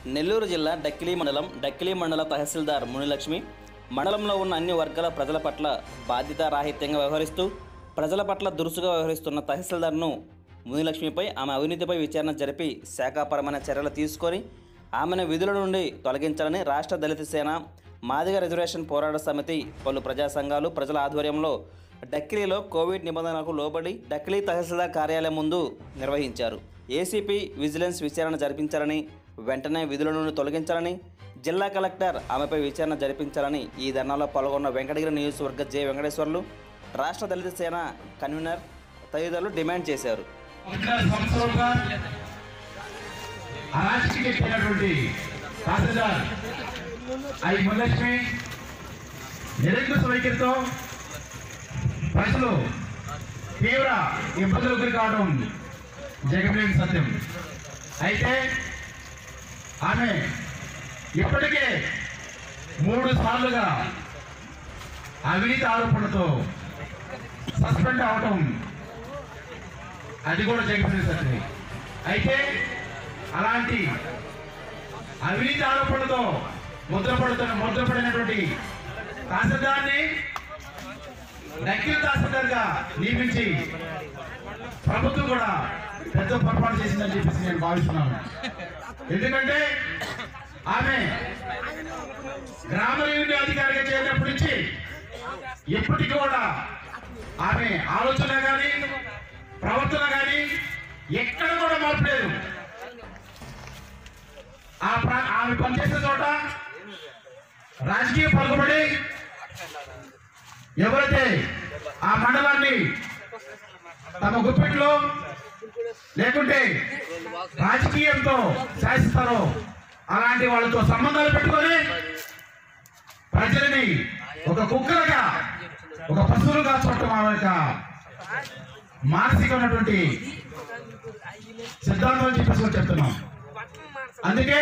నెల్లూరు జిల్లా డక్కిలి మండలం డక్కిలి మండల తహసీల్దార్ మునిలక్ష్మి మండలంలో ఉన్న అన్ని వర్గాల ప్రజల పట్ల బాధ్యతారాహిత్యంగా వ్యవహరిస్తూ ప్రజల పట్ల దురుసుగా వ్యవహరిస్తున్న తహసీల్దార్ను మునిలక్ష్మిపై ఆమె అవినీతిపై విచారణ జరిపి శాఖాపరమైన చర్యలు తీసుకొని ఆమెను విధుల నుండి తొలగించాలని రాష్ట్ర దళిత సేన మాదిగ రిజర్వేషన్ పోరాట సమితి పలు ప్రజా సంఘాలు ప్రజల ఆధ్వర్యంలో డక్కిలీలో కోవిడ్ నిబంధనలకు లోబడి డక్కిలీ తహసీల్దార్ కార్యాలయం ముందు నిర్వహించారు ఏసీపీ విజిలెన్స్ విచారణ జరిపించాలని వెంటనే విధుల నుండి తొలగించాలని జిల్లా కలెక్టర్ ఆమెపై విచారణ జరిపించాలని ఈ ధర్నాలో పాల్గొన్న వెంకటగిరి నియోజకవర్గ జె వెంకటేశ్వర్లు రాష్ట్ర దళిత సేన కన్వీనర్ తదితరులు డిమాండ్ చేశారు వందల సంవత్సరాలుగా అరాజకీయ ఎక్కినటువంటి తహసీల్దార్ ఐ ములక్ష్మి నిరంకుశ వైఖరితో ప్రజలు తీవ్ర ఇబ్బందులకు గురి కావడం జగమేని సత్యం అయితే ఆమె ఇప్పటికే మూడు సార్లుగా అవినీతి ఆరోపణలతో సస్పెండ్ అవటం అది కూడా జగన్ సత్యమే అయితే అలాంటి అవినీతి ఆరోపణలతో ముద్రపడుతున్న ముద్రపడినటువంటి తహసీల్దార్ని నకిల్ తహసీల్దార్గా నియమించి ప్రభుత్వం కూడా పెద్ద పొరపాటు చేసిందని చెప్పేసి నేను భావిస్తున్నాను ఎందుకంటే ఆమె గ్రామ రెవెన్యూ అధికారిగా చేరినప్పటి నుంచి ఎప్పటికీ కూడా ఆమె ఆలోచన కానీ ప్రవర్తన కానీ ఎక్కడ కూడా మార్పు లేదు ఆ ప్ర- ఆమె పనిచేసే చోట రాజకీయ పలుకుబడి ఎవరైతే ఆ మండలాన్ని తమ గుప్పిట్లో లేకుంటే రాజకీయంతో శాసిస్తారో అలాంటి వాళ్ళతో సంబంధాలు పెట్టుకొని ప్రజలని ఒక కుక్కలుగా ఒక పశువులుగా చూడటం ఆమె యొక్క మానసికమైనటువంటి సిద్ధాంతం అని చెప్పేసి కూడా చెప్తున్నాం అందుకే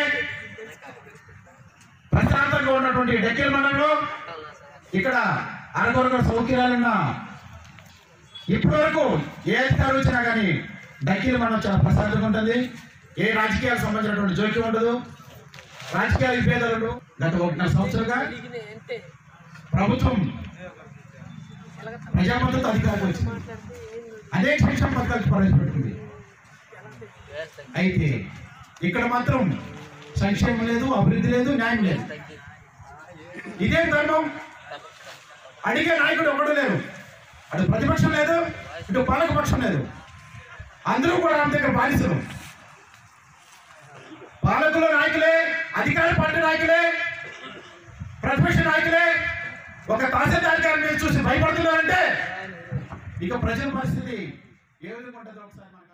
ప్రశాంతంగా ఉన్నటువంటి డెక్కల్ మండలంలో ఇక్కడ అరకొరక సౌకర్యాలున్న ఇప్పటి వరకు ఏ అధికారులు వచ్చినా కానీ డక్కీల మండలం చాలా ప్రశాంతంగా ఉంటుంది ఏ రాజకీయాలకు సంబంధించినటువంటి జోక్యం ఉండదు రాజకీయ విభేదాలు ఉండవు. గత ఒకటిన్నర సంవత్సరంగా ప్రభుత్వం ప్రజామద్దతు అధికారులు వచ్చింది అనేక సంక్షేమ పథకాలు ప్రవేశపెట్టింది అయితే ఇక్కడ మాత్రం సంక్షేమం లేదు అభివృద్ధి లేదు న్యాయం లేదు ఇదేం ధర్మం అడిగే నాయకుడు ఒకడు లేరు అటు ప్రతిపక్షం లేదు ఇటు పాలక పక్షం లేదు అందరూ కూడా ఆమె దగ్గర బానిసలు పాలకుల నాయకులే అధికార పార్టీ నాయకులే ప్రతిపక్ష నాయకులే ఒక తహసీల్దార్ గారిని చూసి భయపడుతున్నారంటే ఇక ప్రజల పరిస్థితి ఏ విధంగా ఉంటుందో ఒకసారి మనం